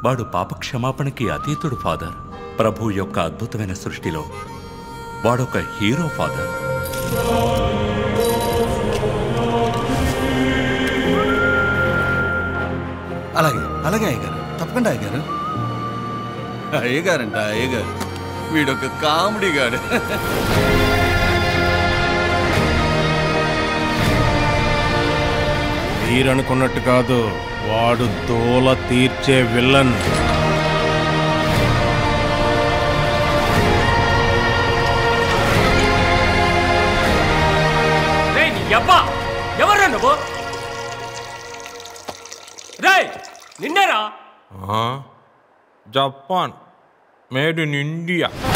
వాడు పాపక్షమాపణకి అతీతుడు ఫాదర్ ప్రభు యొక్క అద్భుతమైన సృష్టిలో వాడొక హీరో ఫాదర్ అలాగే అలాగే అయ్యగారు తప్పకుండా అయ్యగారు అయ్యగారంట అయ్యగారు వీడొక కామెడీ గాడు మీరనుకున్నట్టు కాదు వాడు దోల తీర్చే విల్లన్ రే నీ అబ్బా ఎవరు నువ్వు రే నిన్నేరా జపాన్ మేడ్ ఇన్ ఇండియా